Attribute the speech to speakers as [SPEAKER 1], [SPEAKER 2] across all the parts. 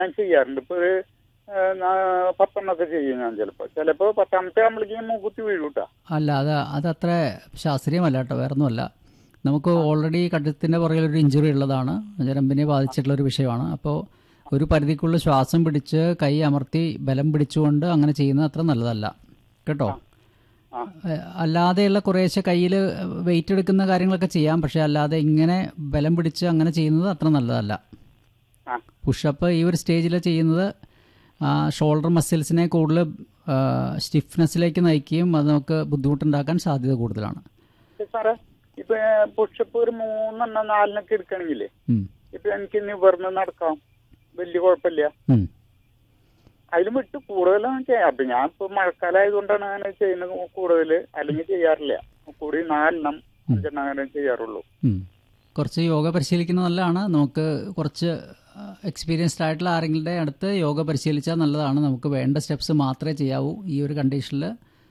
[SPEAKER 1] ഞാൻ ചെയ്യാറുണ്ട് ഇപ്പൊ ഒരു ആ, നാ- പത്തെണ്ണൊക്കെ ചെയ്യും ഞാൻ ചിലപ്പോ ചിലപ്പോ പത്താമത്തെ ആകുമ്പോഴേക്കും മൂക്കുത്തി വീഴൂട്ടാ
[SPEAKER 2] അല്ല അത് അതത്ര ശാസ്ത്രീയമല്ല കേട്ടോ വേറെ ഒന്നുമല്ല നമുക്ക് ഓൾറെഡി കഴുത്തിൻ്റെ പുറകിൽ ഒരു ഇഞ്ചുറി ഉള്ളതാണ് ഞരമ്പിനെ ബാധിച്ചിട്ടുള്ള ഒരു വിഷയമാണ് അപ്പോൾ ഒരു പരിധിക്കുള്ള ശ്വാസം പിടിച്ച് കൈ അമർത്തി ബലം പിടിച്ചുകൊണ്ട് അങ്ങനെ ചെയ്യുന്നത് അത്ര നല്ലതല്ല കേട്ടോ
[SPEAKER 1] ആ.
[SPEAKER 2] ഏഹ് അല്ലാതെയുള്ള കുറേശ്ശെ കയ്യിൽ വെയിറ്റ് എടുക്കുന്ന കാര്യങ്ങളൊക്കെ ചെയ്യാം പക്ഷേ അല്ലാതെ ഇങ്ങനെ ബലം പിടിച്ച് അങ്ങനെ ചെയ്യുന്നത് അത്ര നല്ലതല്ല
[SPEAKER 1] ആ
[SPEAKER 2] പുഷപ്പ് ഈ ഒരു സ്റ്റേജിൽ ചെയ്യുന്നത് ഷോൾഡർ മസിൽസിനെ കൂടുതൽ സ്റ്റിഫ്നെസ്സിലേക്ക് നയിക്കുകയും അത് നമുക്ക് ബുദ്ധിമുട്ടുണ്ടാക്കാൻ സാധ്യത കൂടുതലാണ്
[SPEAKER 1] പക്ഷെ സാറേ ഇപ്പൊ പുഷപ്പ് ഒരു മൂന്നെണ്ണം നാലിനൊക്കെ എടുക്കണെങ്കിലേ
[SPEAKER 2] ഉം.
[SPEAKER 1] ഇപ്പൊ എനിക്ക് നിവർന്ന് നടക്കാം വലിയ കുഴപ്പമില്ല
[SPEAKER 2] ഉം.
[SPEAKER 1] അതിലും വിട്ട് കൂടുതലാണ് ചെയ്യാം അപ്പൊ ഞാൻ ഇപ്പൊ മഴക്കാലം ആയതുകൊണ്ടാണ് അങ്ങനെ ചെയ്യുന്നത് കൂടുതൽ അല്ലെങ്കിൽ ചെയ്യാറില്ല കൂടി നാലെണ്ണം അഞ്ചെണ്ണം അങ്ങനെ ചെയ്യാറുള്ളൂ
[SPEAKER 2] ഉം. കുറച്ച് യോഗ പരിശീലിക്കുന്നത് നല്ലതാണ് നമുക്ക് കുറച്ച് എക്സ്പീരിയൻസ്ഡ് ആയിട്ടുള്ള ആരെങ്കിലും അടുത്ത് യോഗ പരിശീലിച്ചാൽ നല്ലതാണ് നമുക്ക് വേണ്ട സ്റ്റെപ്സ് മാത്രമേ ചെയ്യാവൂ ഈ ഒരു കണ്ടീഷനിൽ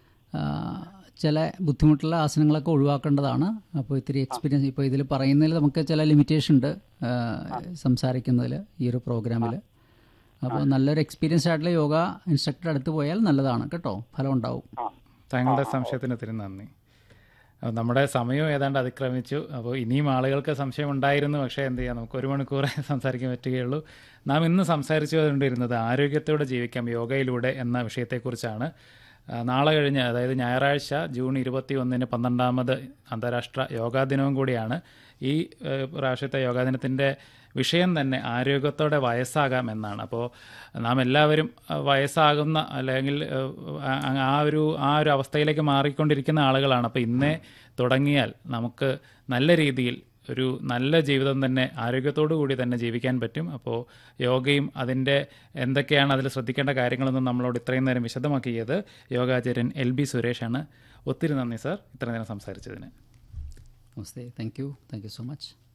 [SPEAKER 2] ചില ബുദ്ധിമുട്ടുള്ള ആസനങ്ങളൊക്കെ ഒഴിവാക്കേണ്ടതാണ് അപ്പോൾ ഇത്തിരി എക്സ്പീരിയൻസ് ഇപ്പോൾ ഇതിൽ പറയുന്നതിൽ നമുക്ക് ചില ലിമിറ്റേഷൻ ഉണ്ട് ആ, സംസാരിക്കുന്നതിൽ ഈ ഒരു പ്രോഗ്രാമിൽ അപ്പോൾ നല്ലൊരു എക്സ്പീരിയൻസ് ആയിട്ടുള്ള യോഗ ഇൻസ്ട്രക്ടർ അടുത്ത് പോയാൽ നല്ലതാണ് കേട്ടോ ഫലം ഉണ്ടാവും
[SPEAKER 1] ആ
[SPEAKER 3] താങ്കളുടെ സംശയത്തിന് ഒത്തിരി നന്ദി അപ്പോൾ നമ്മുടെ സമയം ഏതാണ്ട് അതിക്രമിച്ചു അപ്പോൾ ഇനിയും ആളുകൾക്ക് സംശയം ഉണ്ടായിരുന്നു പക്ഷേ എന്ത് ചെയ്യാം നമുക്ക് ഒരു മണിക്കൂറേ സംസാരിക്കാൻ പറ്റുകയുള്ളൂ നാം ഇന്ന് സംസാരിച്ചു കൊണ്ടിരുന്നത് ആരോഗ്യത്തോടെ ജീവിക്കാം യോഗയിലൂടെ എന്ന വിഷയത്തെക്കുറിച്ചാണ് ആ, നാളെ കഴിഞ്ഞ് അതായത് ഞായറാഴ്ച ജൂൺ ഇരുപത്തി ഒന്നിന് പന്ത്രണ്ടാമത് അന്താരാഷ്ട്ര യോഗാ ദിനവും കൂടിയാണ് ഈ ഏഹ്, പ്രാവശ്യത്തെ യോഗാ ദിനത്തിൻ്റെ വിഷയം തന്നെ ആരോഗ്യത്തോടെ വയസ്സാകാം എന്നാണ് അപ്പോൾ നാം എല്ലാവരും അഹ്, വയസ്സാകുന്ന അല്ലെങ്കിൽ ഏഹ്, ആ- ആ ഒരു ആ ഒരു അവസ്ഥയിലേക്ക് മാറിക്കൊണ്ടിരിക്കുന്ന ആളുകളാണ് അപ്പോൾ ഇന്നേ തുടങ്ങിയാൽ നമുക്ക് നല്ല രീതിയിൽ ഒരു നല്ല ജീവിതം തന്നെ ആരോഗ്യത്തോടു കൂടി തന്നെ ജീവിക്കാൻ പറ്റും അപ്പോൾ യോഗയും അതിൻ്റെ എന്തൊക്കെയാണ് അതിൽ ശ്രദ്ധിക്കേണ്ട കാര്യങ്ങളെന്നും നമ്മളോട് ഇത്രയും നേരം വിശദമാക്കിയത് യോഗാചാര്യൻ എൽ ബി സുരേഷാണ് ഒത്തിരി നന്ദി സാർ ഇത്രയും നേരം സംസാരിച്ചതിന്
[SPEAKER 2] നമസ്തേ thank you thank you so much